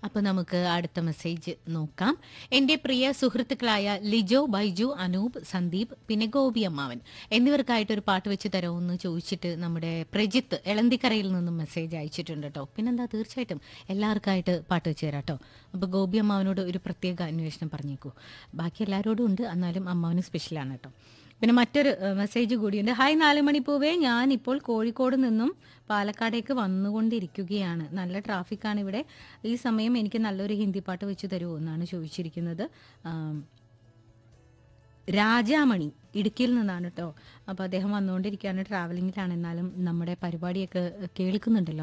അപ്പൊ നമുക്ക് അടുത്ത മെസ്സേജ് നോക്കാം എന്റെ പ്രിയ സുഹൃത്തുക്കളായ ലിജോ ബൈജു അനൂപ് സന്ദീപ് പിന്നെ ഗോപി അമ്മാവൻ എന്നിവർക്കായിട്ട് ഒരു പാട്ട് വെച്ച് തരുമെന്ന് ചോദിച്ചിട്ട് നമ്മുടെ പ്രജിത്ത് എളന്തിക്കരയിൽ നിന്നും മെസ്സേജ് അയച്ചിട്ടുണ്ട് കേട്ടോ പിന്നെന്താ തീർച്ചയായിട്ടും എല്ലാവർക്കായിട്ട് പാട്ട് വെച്ച് തരാം കേട്ടോ അപ്പോൾ ഗോപി അമ്മാവനോട് ഒരു പ്രത്യേക അന്വേഷണം പറഞ്ഞേക്കൂ ബാക്കി എല്ലാവരോടും ഉണ്ട് എന്നാലും അമ്മാവന് സ്പെഷ്യലാണ് കേട്ടോ പിന്നെ മറ്റൊരു ഏഹ്, മെസ്സേജ് കൂടിയുണ്ട് ഹായ് നാല് മണിപ്പൂവേ ഞാൻ ഇപ്പോൾ കോഴിക്കോട് നിന്നും പാലക്കാടേക്ക് വന്നുകൊണ്ടിരിക്കുകയാണ് നല്ല ട്രാഫിക്കാണ് ഇവിടെ ഈ സമയം എനിക്ക് നല്ലൊരു ഹിന്ദി പാട്ട് വെച്ച് തരുമോ എന്നാണ് ചോദിച്ചിരിക്കുന്നത് ആം, രാജാമണി ഇടുക്കിയിൽ നിന്നാണ് കേട്ടോ അപ്പോൾ അദ്ദേഹം വന്നുകൊണ്ടിരിക്കുകയാണ് ട്രാവലിങ്ങിലാണ് എന്നാലും നമ്മുടെ പരിപാടിയൊക്കെ കേൾക്കുന്നുണ്ടല്ലോ